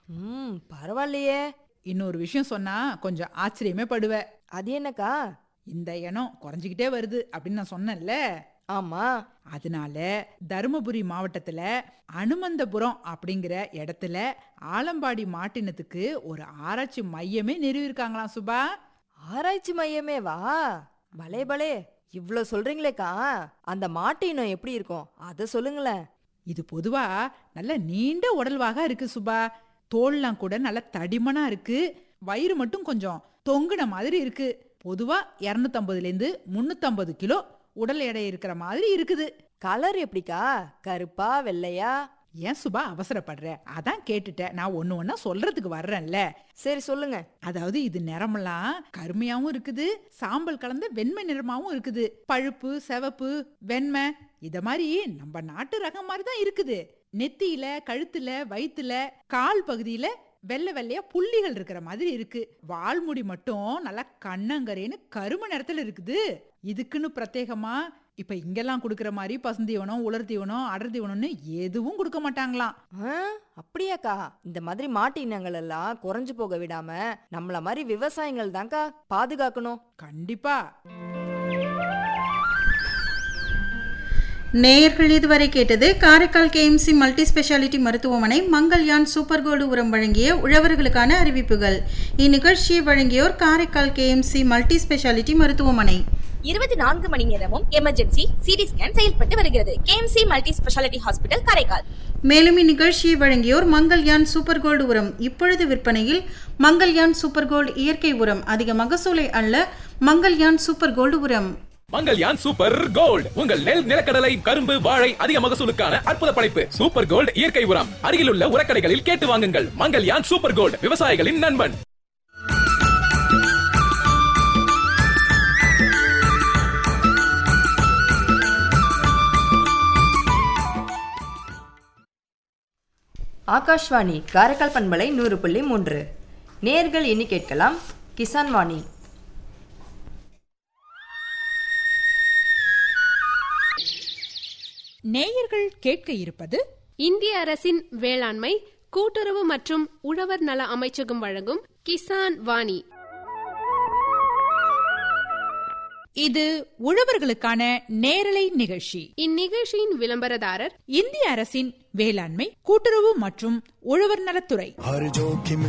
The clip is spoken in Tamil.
ம் பரவாயில்லையே இன்னொரு விஷயம் சொன்னா கொஞ்சம் ஆச்சரியமே படுவ அது என்னக்கா இந்த இனம் குறைஞ்சிக்கிட்டே வருது அப்படின்னு நான் சொன்னேன்ல ஆமா அதனால தருமபுரி மாவட்டத்துல அனுமந்தபுரம் அப்படிங்கிற இடத்துல ஆலம்பாடி மாட்டினத்துக்கு ஒரு ஆராய்ச்சி மையமே நிறுவிருக்காங்களாம் சுபா ஆராய்ச்சி மையமே வா பலே பலே இவ்ளோ சொல்றீங்களேக்கா அந்த மாட்டு இனம் எப்படி இருக்கும் அத சொல்லுங்களேன் இது பொதுவா நல்ல நீண்ட உடல்வாக இருக்கு சுபா தோல்லாம் கூட நல்ல தடிமனா இருக்கு வயிறு மட்டும் கொஞ்சம் தொங்குன மாதிரி இருக்கு பொதுவா 250 இருந்து முன்னூத்தம்பது கிலோ உடல் எடை இருக்கிற மாதிரி இருக்குது கலர் எப்படிக்கா கருப்பா வெள்ளையா ஏன் சுபா அவசரப்படுற அதான் கேட்டுட்டேன் நான் ஒண்ணு ஒண்ணா சொல்றதுக்கு வர்றேன்ல சரி சொல்லுங்க அதாவது இது நிறமெல்லாம் கருமையாவும் இருக்குது சாம்பல் கலந்த வெண்மை நிறமாவும் இருக்குது பழுப்பு சிவப்பு வெண்மை இத மாதிரி நம்ம நாட்டு ரகம் மாதிரி தான் இருக்குது நெத்தியில கழுத்துல வயித்துல கால் பகுதியில வெள்ளை வெள்ளையா புள்ளிகள் இருக்கிற மாதிரி இருக்கு வால்முடி மட்டும் நல்லா கண்ணங்கரேன்னு கரும நிறத்துல இருக்குது இதுக்குன்னு பிரத்யேகமா இப்ப இங்கெல்லாம் கொடுக்கற மாதிரி பசுந்தீவனம் உலர் தீவனம் அடர் தீவனம்னு எதுவும் கொடுக்க மாட்டாங்களாம் ஆ, அப்படியாக்கா இந்த மாதிரி மாட்டு இனங்கள் எல்லாம் குறைஞ்சு போக விடாம நம்மள மாதிரி விவசாயிகள் தான்க்கா பாதுகாக்கணும் கண்டிப்பா நேயர்கள் இதுவரை கேட்டது காரைக்கால் கேஎம்சி மல்டி ஸ்பெஷாலிட்டி மருத்துவமனை மங்கள்யான் சூப்பர் கோல்டு உரம் வழங்கிய உழவர்களுக்கான அறிவிப்புகள் இந்நிகழ்ச்சியை வழங்கியோர் காரைக்கால் கேஎம்சி மல்டி ஸ்பெஷாலிட்டி மருத்துவமனை இருபத்தி நான்கு மணி நேரமும் எமர்ஜென்சி சிடி ஸ்கேன் செயல்பட்டு வருகிறது KMC multi speciality hospital Karaikal மேலும் இந்நிகழ்ச்சியை வழங்கியோர் மங்கள்யான் சூப்பர் கோல்டு உரம் இப்பொழுது விற்பனையில் மங்கள்யான் சூப்பர் கோல்டு இயற்கை உரம் அதிக மகசூலை அல்ல மங்கள்யான் சூப்பர் கோல்டு உரம் மங்கல்யான் சூப்பர் கோல்ட் உங்கள் நெல் நிலக்கடலை கரும்பு வாழை அதிக மகசூலுக்கான அற்புத படைப்பு சூப்பர் கோல்ட் இயற்கை உரம் அருகிலுள்ள உரக்கடைகளில் கேட்டு வாங்குங்கள் மங்கல்யான் சூப்பர் கோல்ட் விவசாயிகளின் நண்பன் ஆகாஷ்வாணி காரைக்கால் பண்பலை நூறு புள்ளி மூன்று நேர்கள் இனி கேட்கலாம் கிசான் வாணி நேயர்கள் கேட்க இருப்பது இந்திய அரசின் வேளாண்மை கூட்டுறவு மற்றும் உழவர் நல அமைச்சகம் வழங்கும் கிசான் வாணி இது உழவர்களுக்கான நேரலை நிகழ்ச்சி இந்நிகழ்ச்சியின் விளம்பரதாரர் இந்திய அரசின் வேளாண்மை கூட்டுறவு மற்றும் உழவர் நலத்துறை हर जोखिम